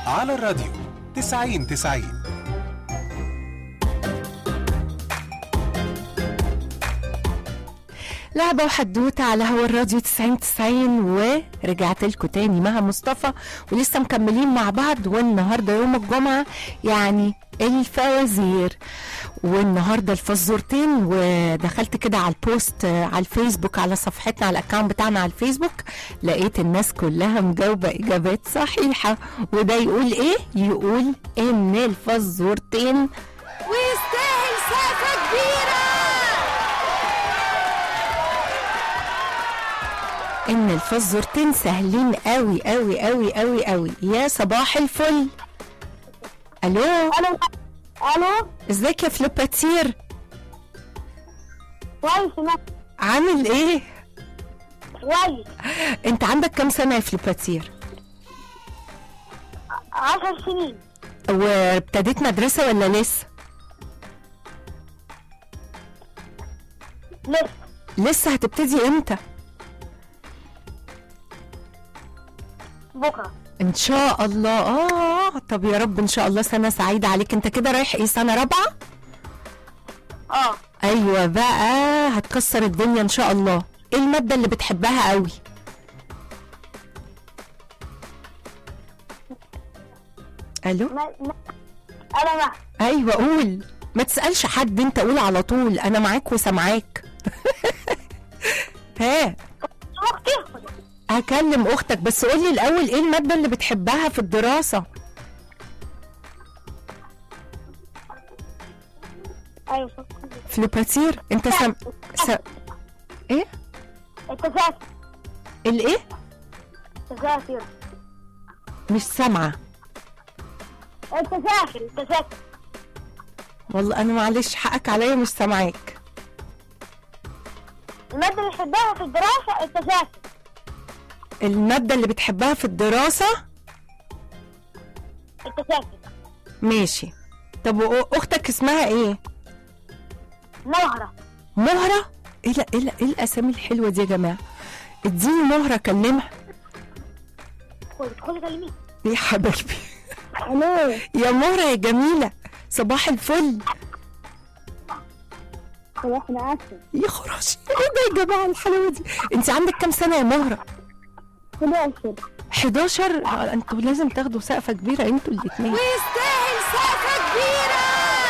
على الراديو 90 90 لعبة وحدوتة على هوا الراديو 90 90 ورجعت لكم تاني مها مصطفى ولسه مكملين مع بعض والنهارده يوم الجمعة يعني الفوازير والنهارده الفزورتين ودخلت كده على البوست آه، على الفيسبوك على صفحتنا على الاكونت بتاعنا على الفيسبوك لقيت الناس كلها مجاوبة اجابات صحيحة وده يقول ايه؟ يقول ان الفزورتين ويستاهل سقفة كبيرة ان الفزورتين سهلين قوي قوي قوي قوي قوي يا صباح الفل الو الو الو ازيك يا فلوباتير كويس ما عامل ايه كويس انت عندك كام سنه يا فلوباتير عشر سنين وابتديت مدرسه ولا لسه لسه لسه هتبتدي امتى بكره ان شاء الله اه طب يا رب ان شاء الله سنه سعيده عليك انت كده رايح ايه سنه رابعه اه ايوه بقى هتكسر الدنيا ان شاء الله ايه الماده اللي بتحبها قوي الو ما ما انا ما ايوه قول ما تسالش حد انت قول على طول انا معاك وسامعاك ها اختي هكلم اختك بس قولي الاول ايه الماده اللي بتحبها في الدراسه ايوه فلوباتير انت سم... س... ايه التسافر الايه التسافر مش سامعه التسافر التسافر والله انا معلش حقك عليا مش سامعاك المادة اللي بحبها في الدراسة التسافر الماده اللي بتحبها في الدراسه التسافر ماشي طب و- اختك اسمها ايه مهرة مهره ايه لا ايه لا ايه الاسامي الحلوه دي يا جماعه اديني مهره كلمها خد خد كلمي ايه يا حبايبي الو يا مهره يا جميله صباح الفل احنا عارفة يا خراشي ايه ده يا جماعه الحلاوه دي انت عندك كام سنه يا مهره 11 11 آه، انتوا لازم تاخدوا سقفه كبيره انتوا الاثنين ويستاهل سقفه كبيره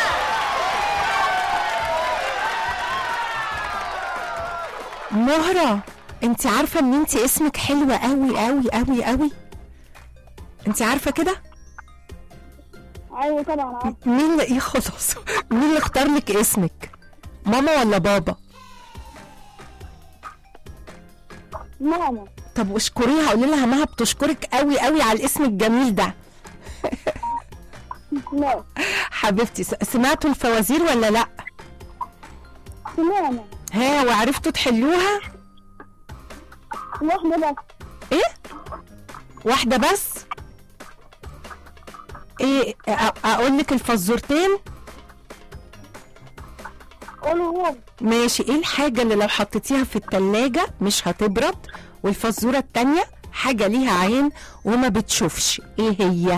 مهره انت عارفه ان انت اسمك حلوه قوي قوي قوي قوي انت عارفه كده ايوه طبعا عارفة مين اللي ايه خلاص مين اللي اختار لك اسمك ماما ولا بابا ماما طب واشكريها قولي لها مها بتشكرك قوي قوي على الاسم الجميل ده لا حبيبتي س- سمعتوا الفوازير ولا لا ماما ها وعرفتوا تحلوها واحدة بس ايه واحده بس ايه أ- اقول لك الفزورتين قولوا هو ماشي ايه الحاجه اللي لو حطيتيها في التلاجة مش هتبرد والفزوره التانية حاجه ليها عين وما بتشوفش ايه هي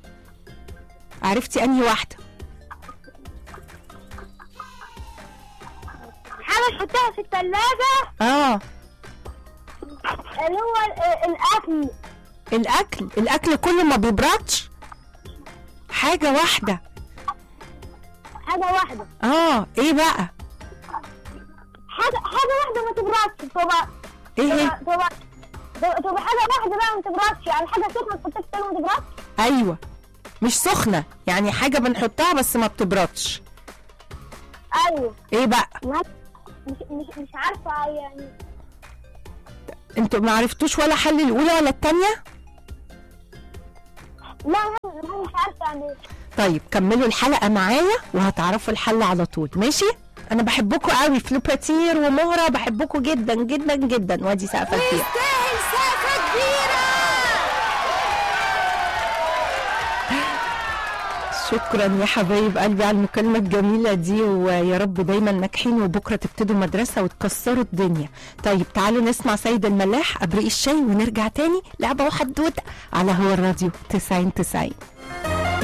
عرفتي انهي واحده حاجة تحطها في الثلاجة اه اللي هو ال- الأكل الاكل الاكل كله ما بيبردش حاجه واحده حاجة واحدة اه ايه بقى حاجة حاجة واحدة ما تبردش تبقى ايه هي تبقى تبقى تبقى حاجة واحدة بقى ما تبردش يعني حاجة سخنة تحطها في التلاجة ما تبردش ايوه مش سخنه يعني حاجه بنحطها بس ما بتبردش أيوه ايه بقى ما- مش مش مش عارفة يعني انتوا ما عرفتوش ولا حل الاولى ولا التانية لا لا لا مش عارفة يعني طيب كملوا الحلقه معايا وهتعرفوا الحل على طول ماشي انا بحبكم قوي فلوباتير ومهره بحبكم جدا جدا جدا وادي سقفه كبيره شكرا يا حبايب قلبي على المكالمة الجميلة دي ويا رب دايما ناجحين وبكرة تبتدوا مدرسة وتكسروا الدنيا طيب تعالوا نسمع سيد الملاح أبرق الشاي ونرجع تاني لعبة وحدوتة على هو الراديو 90 90